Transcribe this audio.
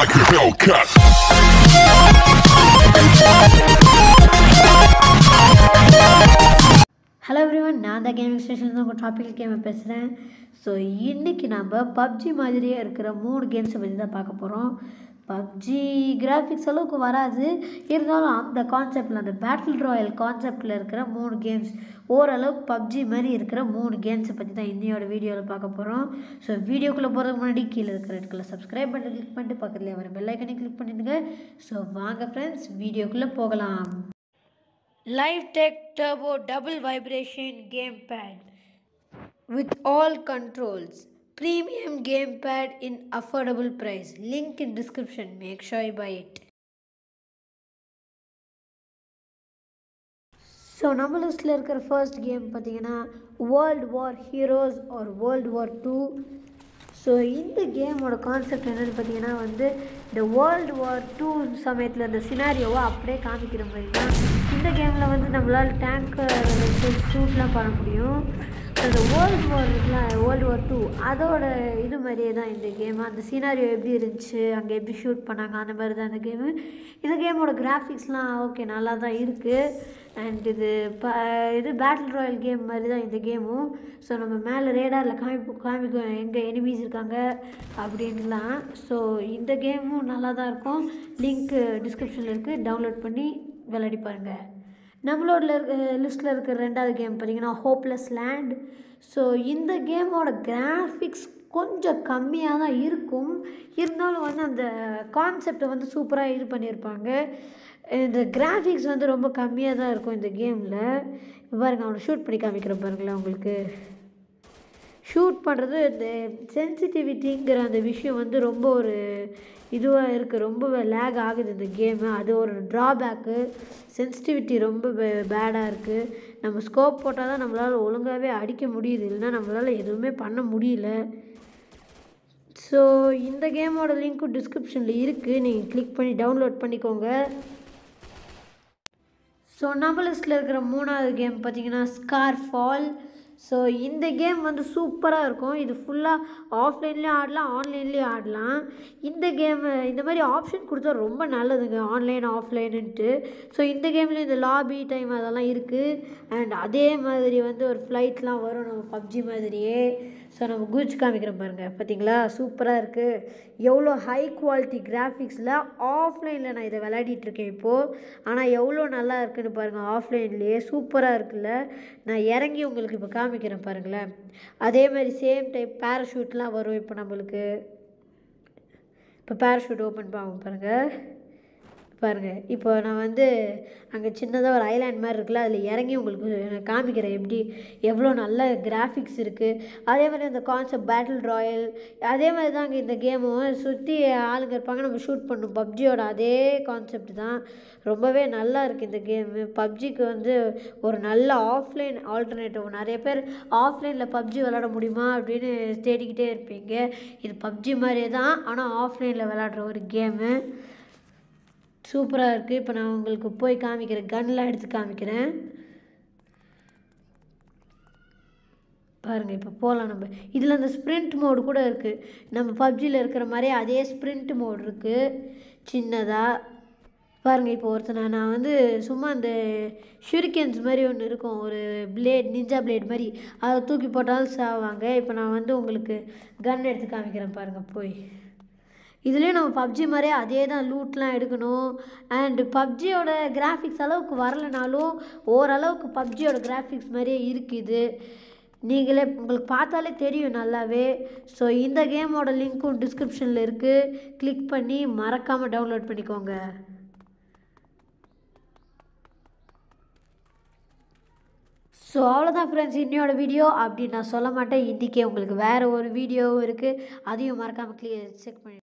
like a Hellcat. Hello everyone நான் தான் gaming station உங்கள் டாபிக் கேமை பேசுகிறேன் ஸோ இன்றைக்கி நம்ம பப்ஜி மாதிரியே இருக்கிற மூணு கேம்ஸை பற்றி தான் பார்க்க போகிறோம் பப்ஜி கிராஃபிக்ஸ் அளவுக்கு வராது இருந்தாலும் அந்த கான்செப்டில் அந்த பேட்டில் ராயல் கான்செப்டில் இருக்கிற மூணு கேம்ஸ் ஓரளவுக்கு பப்ஜி மாதிரி இருக்கிற மூணு கேம்ஸை பற்றி தான் இன்னையோட வீடியோவில் பார்க்க போகிறோம் ஸோ வீடியோக்குள்ளே போகிறதுக்கு முன்னாடி கீழே இருக்கிற ரெட் கலர் சப்ஸ்கிரைப் பண்ணி கிளிக் பண்ணிட்டு பக்கத்துலேயே வர பெல் ஐக்கனை கிளிக் பண்ணிடுங்க ஸோ வாங்க ஃப்ரெண்ட்ஸ் வீடியோக்குள்ளே போகலாம் Lifetech Turbo Double Vibration Gamepad with all controls. Premium gamepad in affordable price. Link in description. Make sure you buy it. So நம்ம லிஸ்ட்டில் இருக்கிற ஃபர்ஸ்ட் கேம் பார்த்தீங்கன்னா world war heroes or world war two so இந்த கேமோட concept என்னென்னு பார்த்தீங்கன்னா வந்து இந்த வேர்ல்டு வார் டூ சமயத்தில் இந்த சினாரியோவை அப்படியே காமிக்கிற மாதிரி தான் இந்த கேமில் வந்து நம்மளால் டேங்கர் வச்சு ஷூட்லாம் பண்ண முடியும் அந்த வேர்ல்டு வார் இருக்குல்ல வேர்ல்டு வார் டூ அதோட இது மாதிரியே தான் இந்த கேம் அந்த சினாரியோ எப்படி இருந்துச்சு அங்கே எப்படி ஷூட் பண்ணாங்க அந்த மாதிரி தான் இந்த கேமு இந்த கேமோட கிராஃபிக்ஸ்லாம் ஓகே நல்லா தான் இருக்குது அண்ட் இது ப இது பேட்டில் ராயல் கேம் மாதிரி தான் இந்த கேமும் ஸோ நம்ம மேலே ரேடாரில் காமிப்பு காமிக்கும் எங்கே எனிமீஸ் இருக்காங்க அப்படின்லாம் ஸோ இந்த கேமும் நல்லா தான் இருக்கும் லிங்க்கு டிஸ்கிரிப்ஷனில் இருக்குது டவுன்லோட் பண்ணி விளையாடி பாருங்கள் நம்மளோட லிஸ்ட்டில் இருக்கிற ரெண்டாவது கேம் பார்த்தீங்கன்னா ஹோப்லெஸ் லேண்ட் ஸோ இந்த கேமோட கிராஃபிக்ஸ் கொஞ்சம் கம்மியாக தான் இருக்கும் இருந்தாலும் வந்து அந்த கான்செப்டை வந்து சூப்பராக இது பண்ணியிருப்பாங்க இந்த கிராஃபிக்ஸ் வந்து ரொம்ப கம்மியாக தான் இருக்கும் இந்த கேமில் பாருங்கள் அவனை ஷூட் பண்ணி காமிக்கிறேன் பாருங்களேன் உங்களுக்கு ஷூட் பண்ணுறது இந்த சென்சிட்டிவிட்டிங்கிற அந்த விஷயம் வந்து ரொம்ப ஒரு இதுவாக இருக்குது ரொம்ப லேக் ஆகுது இந்த கேமு அது ஒரு ட்ராபேக்கு சென்சிட்டிவிட்டி ரொம்ப பேடாக இருக்குது நம்ம ஸ்கோப் போட்டால் தான் நம்மளால் ஒழுங்காகவே அடிக்க முடியுது இல்லைன்னா நம்மளால் எதுவுமே பண்ண முடியல ஸோ இந்த கேமோட லிங்க்கும் டிஸ்கிரிப்ஷனில் இருக்குது நீங்கள் கிளிக் பண்ணி டவுன்லோட் பண்ணிக்கோங்க ஸோ நம்ம லிஸ்ட்டில் இருக்கிற மூணாவது கேம் பார்த்தீங்கன்னா ஸ்கார் ஃபால் ஸோ இந்த கேம் வந்து சூப்பராக இருக்கும் இது ஃபுல்லாக ஆஃப்லைன்லேயும் ஆடலாம் ஆன்லைன்லேயும் ஆடலாம் இந்த கேமு இந்த மாதிரி ஆப்ஷன் கொடுத்தா ரொம்ப நல்லதுங்க ஆன்லைன் ஆஃப்லைனுன்ட்டு ஸோ இந்த கேம்லேயும் இந்த லாபி டைம் அதெல்லாம் இருக்குது அண்ட் அதே மாதிரி வந்து ஒரு ஃப்ளைட்லாம் வரும் நம்ம பப்ஜி மாதிரியே ஸோ நம்ம குதிச்சு காமிக்கிறோம் பாருங்கள் பார்த்தீங்களா சூப்பராக இருக்குது எவ்வளோ ஹை குவாலிட்டி கிராஃபிக்ஸில் ஆஃப்லைனில் நான் இதை விளையாடிட்டுருக்கேன் இப்போது ஆனால் எவ்வளோ நல்லா இருக்குன்னு பாருங்கள் ஆஃப்லைன்லேயே சூப்பராக இருக்குல்ல நான் இறங்கி உங்களுக்கு இப்போ காமிக்கிறேன் பாருங்களேன் அதே மாதிரி சேம் டைப் பேராஷூட்லாம் வரும் இப்போ நம்மளுக்கு இப்போ பேராஷூட் ஓப்பன் பண்ணுவோம் பாருங்கள் பாருங்கள் இப்போ நான் வந்து அங்கே சின்னதாக ஒரு ஐலாண்ட் மாதிரி இருக்குல்ல அதில் இறங்கி உங்களுக்கு நான் காமிக்கிறேன் எப்படி எவ்வளோ நல்ல கிராஃபிக்ஸ் இருக்குது அதே மாதிரி அந்த கான்செப்ட் பேட்டில் ராயல் அதே மாதிரி தான் அங்கே இந்த கேமும் சுற்றி ஆளுங்க இருப்பாங்க நம்ம ஷூட் பண்ணணும் பப்ஜியோட அதே கான்செப்ட் தான் ரொம்பவே நல்லா இருக்குது இந்த கேமு பப்ஜிக்கு வந்து ஒரு நல்ல ஆஃப்லைன் ஆல்டர்னேட்டிவ் நிறைய பேர் ஆஃப்லைனில் பப்ஜி விளாட முடியுமா அப்படின்னு தேடிக்கிட்டே இருப்பீங்க இது பப்ஜி மாதிரியே தான் ஆனால் ஆஃப்லைனில் விளாடுற ஒரு கேமு சூப்பராக இருக்குது இப்போ நான் உங்களுக்கு போய் காமிக்கிறேன் கன்லாம் எடுத்து காமிக்கிறேன் பாருங்கள் இப்போ போகலாம் நம்ம இதில் அந்த ஸ்ப்ரிண்ட் மோடு கூட இருக்குது நம்ம பப்ஜியில் இருக்கிற மாதிரி அதே ஸ்ப்ரிண்ட் மோடு இருக்குது சின்னதாக பாருங்கள் இப்போ ஒருத்தனை நான் வந்து சும்மா அந்த ஷுரிக்கன்ஸ் மாதிரி ஒன்று இருக்கும் ஒரு பிளேட் நிஞ்சா பிளேட் மாதிரி அதை தூக்கி போட்டாலும் சாவாங்க இப்போ நான் வந்து உங்களுக்கு கன் எடுத்து காமிக்கிறேன் பாருங்கள் போய் இதுலேயும் நம்ம பப்ஜி மாதிரியே அதே தான் லூட்லாம் எடுக்கணும் அண்டு பப்ஜியோட கிராஃபிக்ஸ் அளவுக்கு வரலைனாலும் ஓரளவுக்கு பப்ஜியோட கிராஃபிக்ஸ் மாதிரியே இருக்குது நீங்களே உங்களுக்கு பார்த்தாலே தெரியும் நல்லாவே ஸோ இந்த கேமோட லிங்க்கும் டிஸ்கிரிப்ஷனில் இருக்குது கிளிக் பண்ணி மறக்காமல் டவுன்லோட் பண்ணிக்கோங்க ஸோ அவ்வளோதான் ஃப்ரெண்ட்ஸ் இன்னையோட வீடியோ அப்படி நான் சொல்ல மாட்டேன் இன்றைக்கே உங்களுக்கு வேறு ஒரு வீடியோவும் இருக்குது அதையும் மறக்காமல் க்ளியர் செக் பண்ணி